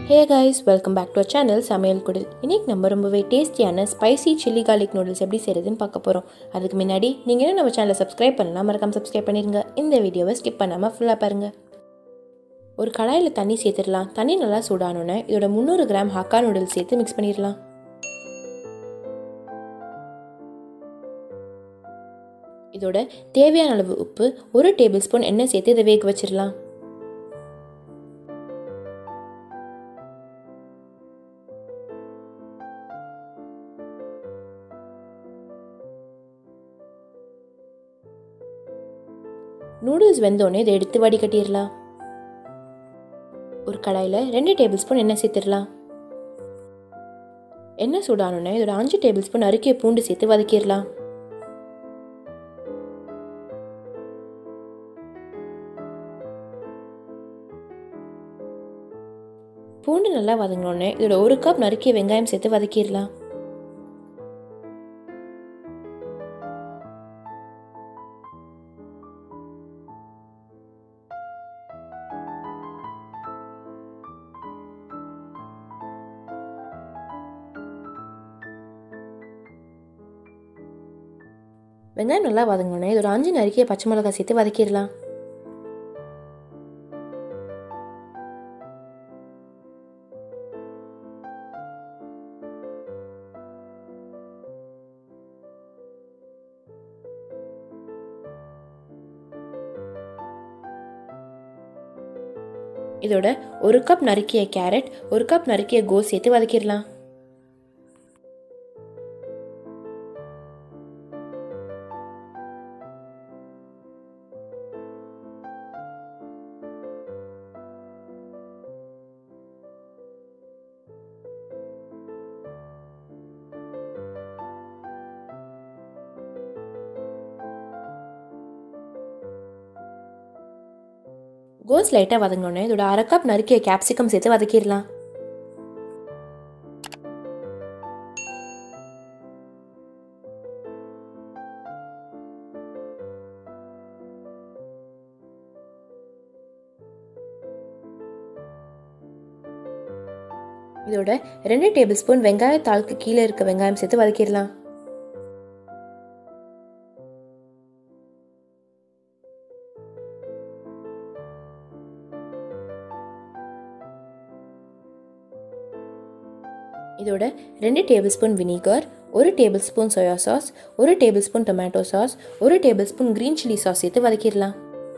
hey guys welcome back to channel Samayal Kudil இன்னைக்கு நம்ம ரொம்பவே டேஸ்டியான ஸ்பைசி சில்லி garlic நூடுல்ஸ் எப்படி செய்கிறதுன்னு பார்க்க போகிறோம் அதுக்கு முன்னாடி நீங்கள் இன்னும் நம்ம சேனலை சப்ஸ்கிரைப் பண்ணலாம் மறக்காம சப்ஸ்கிரைப் பண்ணிடுங்க இந்த வீடியோவை ஸ்கிப் பண்ணாமல் ஃபுல்லாக பாருங்கள் ஒரு கடாயில் தண்ணி சேர்த்துடலாம் தண்ணி நல்லா சூடானோன்னே இதோட முந்நூறு கிராம் ஹக்கா நூடுல்ஸ் சேர்த்து மிக்ஸ் பண்ணிடலாம் இதோட தேவையான அளவு உப்பு ஒரு டேபிள் ஸ்பூன் எண்ணெய் சேர்த்து இதை வேக வச்சிடலாம் நூடுல்ஸ் வெந்தோடனே இதை எடுத்து வடிகட்டிடலாம் ஒரு கடாயில் ரெண்டு டேபிள் ஸ்பூன் எண்ணெய் சேர்த்துடலாம் எண்ணெய் சூடானோடனே இதோட அஞ்சு டேபிள் ஸ்பூன் அரிக்கிய பூண்டு சேர்த்து வதக்கிடலாம் பூண்டு நல்லா வதங்கினோடனே இதோட ஒரு கப் நறுக்கிய வெங்காயம் சேர்த்து வதக்கிடலாம் வெங்காயம் நல்லா வதங்கினோடனே இதோட அஞ்சு நறுக்கிய பச்சை மிளகாய் சேர்த்து வதக்கிடலாம் இதோட ஒரு கப் நறுக்கிய கேரட் ஒரு கப் நறுக்கிய கோஸ் சேர்த்து வதக்கிடலாம் கோஸ் லைட்டாக வதங்கினோடனே இதோட அரை கப் நறுக்கிய கேப்சிகம் சேர்த்து வதக்கிடலாம் இதோட ரெண்டு டேபிள் ஸ்பூன் வெங்காயத்தாளுக்கு கீழே இருக்க வெங்காயம் சேர்த்து வதக்கிடலாம் இதோட ரெண்டு டேபிள் ஸ்பூன் வினிகர் ஒரு டேபிள் ஸ்பூன் சோயா சாஸ் ஒரு டேபிள் ஸ்பூன் டொமேட்டோ சாஸ் ஒரு tablespoon green chilli sauce சேர்த்து வதக்கிடலாம்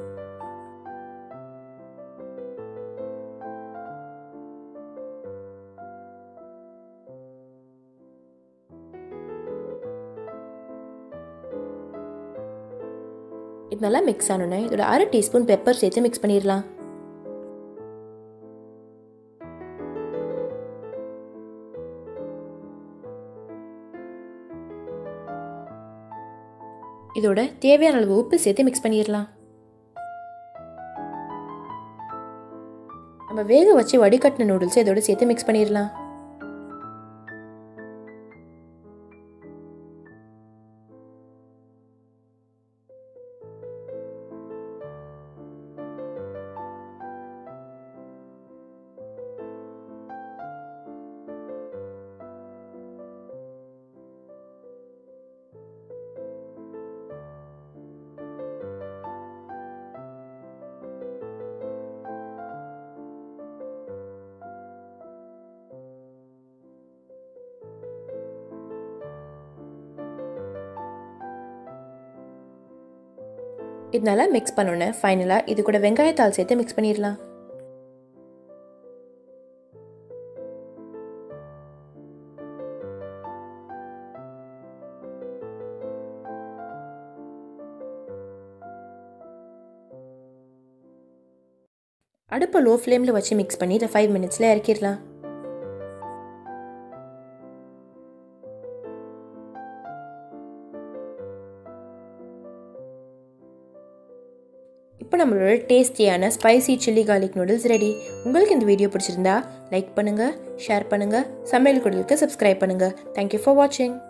இது நல்லா மிக்ஸ் ஆனோன்னே இதோட அரை டீஸ்பூன் பெப்பர் சேர்த்து மிக்ஸ் பண்ணிடலாம் இதோட தேவையான அளவு உப்பு சேர்த்து மிக்ஸ் பண்ணிடலாம் நம்ம வேக வச்சு வடிகட்டின நூடுல்ஸ் இதோட சேர்த்து மிக்ஸ் பண்ணிடலாம் இது நல்லா மிக்ஸ் பண்ணோன்னே ஃபைனலாக இது கூட வெங்காயத்தாள் சேர்த்து மிக்ஸ் பண்ணிடலாம் அடுப்பை லோ ஃப்ளேமில் வச்சு மிக்ஸ் பண்ணி இதை ஃபைவ் மினிட்ஸில் இறக்கிடலாம் இப்போ நம்மளோட டேஸ்டியான spicy chilli garlic noodles ready உங்களுக்கு இந்த வீடியோ பிடிச்சிருந்தா லைக் பண்ணுங்கள் ஷேர் பண்ணுங்கள் சமையல் குடலுக்கு சப்ஸ்கிரைப் பண்ணுங்கள் தேங்க்யூ ஃபார் வாட்சிங்